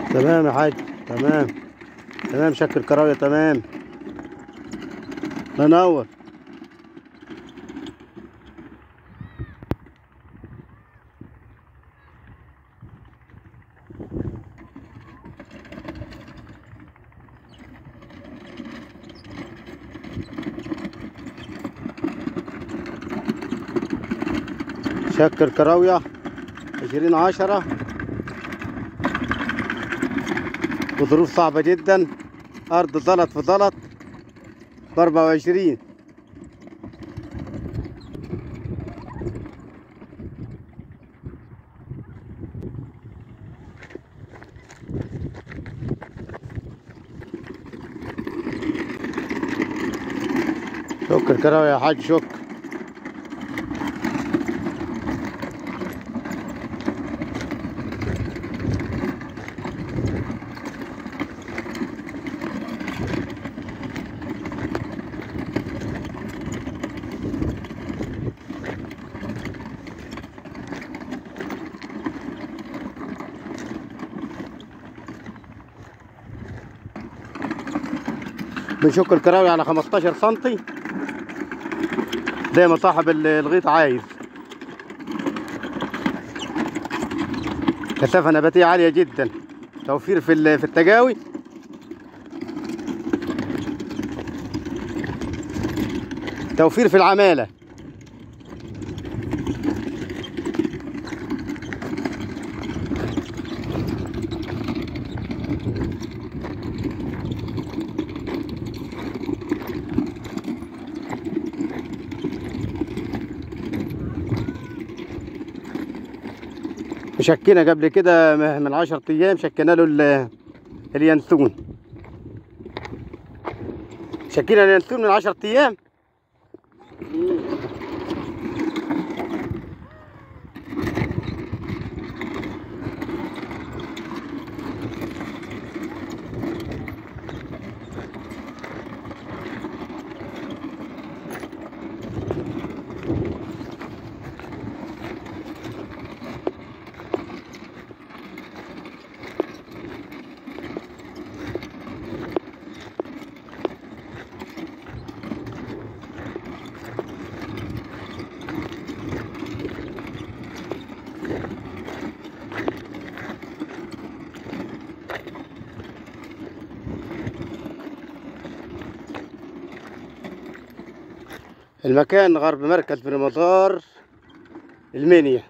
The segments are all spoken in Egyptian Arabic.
تمام يا حاج تمام تمام شكل كراوية تمام الله ينور شكل كراوية عشرين عشرة وظروف صعبة جدا أرض ضلط في ضلط بأربعة وعشرين شكر كراوية يا حاج شكر بنشك الكراوي على 15 سنتي زي ما صاحب ال- الغيط عايز كثافة نباتية عالية جدا توفير في ال- في التجاوي توفير في العمالة شكينا قبل كده م- من عشرة أيام شكينا له ال- اليانسون شكينا اليانسون من عشرة أيام المكان غرب مركز بن مطار المنيا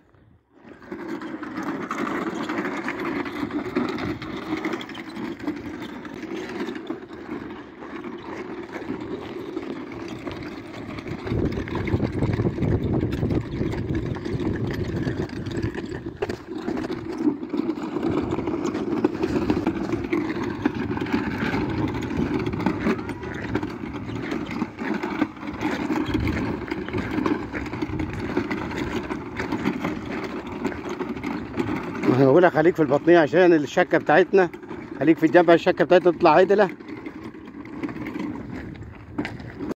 انا بقول لك خليك في البطنية عشان الشكة بتاعتنا خليك في الجنب الشكة بتاعتنا تطلع عدلة